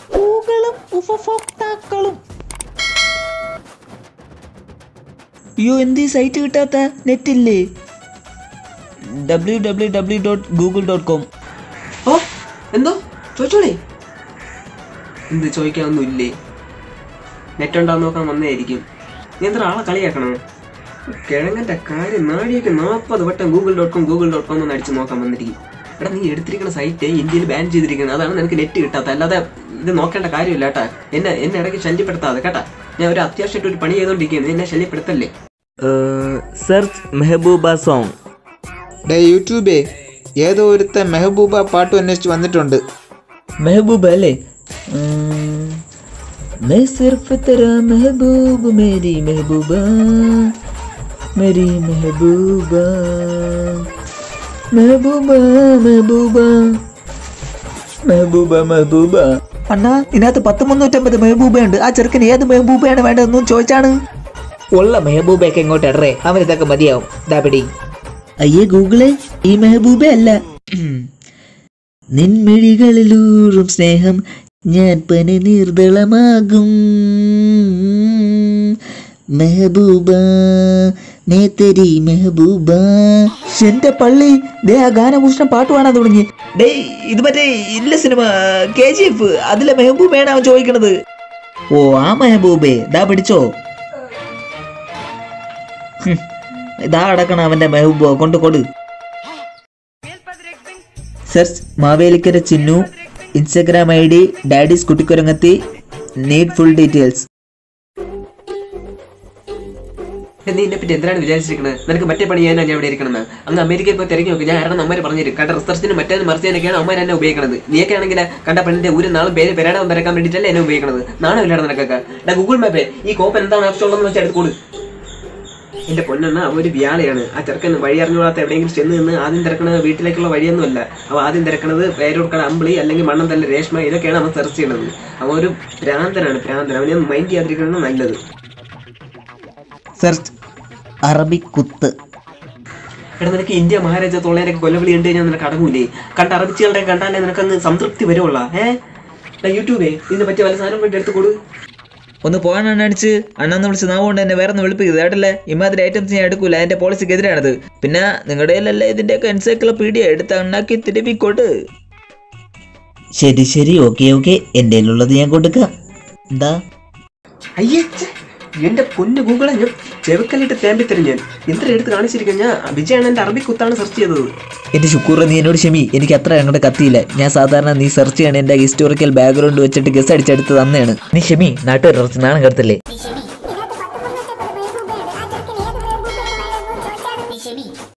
ഗൂഗിളും ഉപഭോക്താക്കളും അയ്യോ എന്ത് സൈറ്റ് കിട്ടാത്ത നെറ്റില്ലേ W W W dot Google dot com ഓ എന്തോ ചോദിച്ചോളേ എന്ത് ചോദിക്കാനൊന്നും ഇല്ലേ നെറ്റ് ഉണ്ടാന്ന് നോക്കാൻ വന്നതായിരിക്കും നീ എത്ര ആളെ കളിയാക്കണോ കിഴങ്ങന്റെ കാര്യം നാഴികക്ക് നാൽപ്പത് വട്ടം Google dot com Google dot com എന്ന് അടിച്ച് നോക്കാൻ വന്നിരിക്കും എടാ നീ എടുത്തിരിക്കുന്ന സൈറ്റ് ഇന്ത്യയിൽ ബാൻ ചെയ്തിരിക്കുന്നത് അതാണ് നിനക്ക് നെറ്റ് കിട്ടാത്ത അല്ലാതെ ഇത് നോക്കേണ്ട കാര്യമില്ല കേട്ടാ എന്നെ എന്നെ ഇടയ്ക്ക് ശല്യപ്പെടുത്താതെ കേട്ടാ ഞാൻ ഒരു അത്യാവശ്യമായിട്ട് ഒരു പണി ചെയ്തോണ്ടിരിക്കുന്നത് എന്നെ ശല്യപ്പെടുത്തല്ലേ സെർച്ച് മെഹബൂബ സോങ് ഡേ യൂട്യൂബേ ഏതോ ഒരുത്ത മെഹബൂബ പാട്ട് അന്വേഷിച്ച് വന്നിട്ടുണ്ട് महबूब अले मैं सिर्फ तेरा महबूब मेरी महबूबा मेरी महबूबा महबूबा महबूबा മെഹബൂബ മെഹബൂബ അണ്ണാ ഇതിനകത്ത് പത്ത് മുന്നൂറ്റമ്പത് മെഹബൂബയുണ്ട് ആ ചെറുക്കന് ഏത് മെഹബൂബയാണ് വേണ്ടതെന്നും ചോദിച്ചാണ് ഉള്ള മെഹബൂബയൊക്കെ ഇങ്ങോട്ട് ഇടറേ അവൻ ഇതൊക്കെ മതിയാവും ദാപിടി അയ്യേ ഗൂഗിളെ ഈ മെഹബൂബ അല്ല നിൻമിഴികളിലൂറും സ്നേഹം ഞാൻ പനി നീർദളമാകും മെഹബൂബ മേത്തരി മെഹബൂബ എന്റെ പള്ളി ദേ ആ ഗാനഭൂഷണം പാട്ട് പാടാൻ തുടങ്ങി ഡേ ഇത് മറ്റേ ഇല്ല സിനിമ കെ ജി എഫ് അതിലെ മെഹബൂബയാണ് അവൻ ചോദിക്കണത് ഓ ആ മെഹബൂബേ ദാ പിടിച്ചോ ഹും, ഇതാ അടക്കണം അവന്റെ മെഹബൂബ കൊണ്ട് കൊടു search Mavelikara Chinnu Instagram I D daddy's കുട്ടിക്കുരങ്ങത്തി നീഡ് ഫുൾ ഡീറ്റെയിൽസ് നീ എന്നെ പറ്റി എന്തിനാണ് വിചാരിച്ചിരിക്കുന്നത് നിനക്ക് മറ്റേ പണി ചെയ്യാനാണ് ഞാൻ ഇവിടെ ഇരിക്കണമെന്ന് അങ്ങ് അമേരിക്കയിൽ പോയി തിരക്കി നോക്കി ഞാൻ ആരുടെ അമ്മമാർ പറഞ്ഞിരും കണ്ട റിസർച്ചിന് മറ്റേത് മറിച്ചതിനൊക്കെയാണ് അമ്മ എന്നെ ഉപയോഗിക്കുന്നത് നീയൊക്കെ ആണെങ്കിൽ കണ്ട പെണ്ണിന്റെ ഒരു നാളും പേര് പെരാടം വരക്കാൻ വേണ്ടിയിട്ടല്ലേ എന്നെ ഉപയോഗിക്കുന്നത് നാണം ഇല്ലാതെ നിനക്കൊക്കെ എടാ ഗൂഗിൾ മാപ്പേ ഈ കോപ്പ് എന്താണ് ആവശ്യമുള്ളതെന്ന് വെച്ചാൽ എടുത്ത് കൊടു എന്റെ പൊന്നെണ്ണ അവ ഒരു വ്യാളയാണ് ആ ചെറുക്കൻ വഴി അറിഞ്ഞുകൂടാത്ത എവിടെയെങ്കിലും ചെന്ന് നിന്ന് ആദ്യം തിരക്കണത് വീട്ടിലേക്കുള്ള വഴിയൊന്നുമല്ല അവ ആദ്യം തിരക്കണത് പേരൂർക്കട അമ്പിളി അല്ലെങ്കിൽ മണ്ണം തല്ല രേഷ്മ ഇതൊക്കെയാണ് അവൻ സെർച്ച് ചെയ്യണത് അവൻ ഒരു ഭ്രാന്തനാണ് ഭ്രാന്തൻ അവനെ മൈൻഡ് ചെയ്യാതിരിക്കുന്നത് നല്ലത് സെർച്ച് അറബിക് കുത്ത് എടാ നിനക്ക് ഇന്ത്യ മഹാരാജ തൊള്ളേരൊക്കെ കൊല്ലവിളി ഉണ്ട് കഴിഞ്ഞാൽ നിനക്ക് അടങ്ങൂലേ കണ്ട അറബിച്ചുകളുടെ കണ്ടാലേ നിനക്കങ്ങ് സംതൃപ്തി വരുവുള്ള ഏഹ് യൂട്യൂബേ ഇതിനെ പറ്റിയ വല്ല സാധനം കൊണ്ട് എടുത്ത് കൊടു ഒന്ന് പോകാൻ അടിച്ച് അണ്ണന്ന് വിളിച്ച് നാവുകൊണ്ട് എന്നെ വേറെ ഒന്ന് വിളിപ്പിക്കുന്നത് കേട്ടല്ലേ ഇമാതിരി ഐറ്റംസ് ഞാൻ എടുക്കൂല അതിന്റെ പോളിസിക്ക് എതിരാണത് പിന്നെ നിങ്ങളുടെ കയ്യിലല്ലേ ഇതിന്റെയൊക്കെ എൻസൈക്ലോപീഡിയ എടുത്ത് ഉണ്ടാക്കി തിരുപ്പിക്കോട്ട് ശരി ശരി ഓക്കെ ഓക്കെ എൻ്റെ കയ്യിലുള്ളത് ഞാൻ കൊടുക്കാം എന്താ അയ്യേ ഛെ, എന്റെ പൊന്ന് ഗൂഗിളെ ഞാൻ ചെറുക്കലിട്ട് തേമ്പിത്തരും ഞാൻ ഇത്ര എടുത്ത് കാണിച്ചിരിക്കും ഞാൻ വിജയാണ് എന്റെ അറബി കുത്താണ് സെർച്ച് ചെയ്തത് എന്റെ ശുക്കൂർ നീ എന്നോട് ക്ഷമി എനിക്ക് അത്ര അങ്ങോട്ട് കത്തിയില്ല ഞാൻ സാധാരണ നീ സെർച്ച് ചെയ്യണ എന്റെ ഹിസ്റ്റോറിക്കൽ ബാക്ക്ഗ്രൗണ്ട് വെച്ചിട്ട് ഗസ് അടിച്ചെടുത്ത് തന്നെയാണ് നീ ക്ഷമി നാട്ടുകാർ കുറച്ച് നാണം കടത്തല്ലേ ഇതിനകത്ത് പത്ത് മുന്നൂറ്റമ്പത് പേര് രൂപയാണ് ആ ചെറുക്കൻ ഏത് പേര് രൂപയാണ് വേണ്ടതെന്ന് ചോദിച്ചാണ്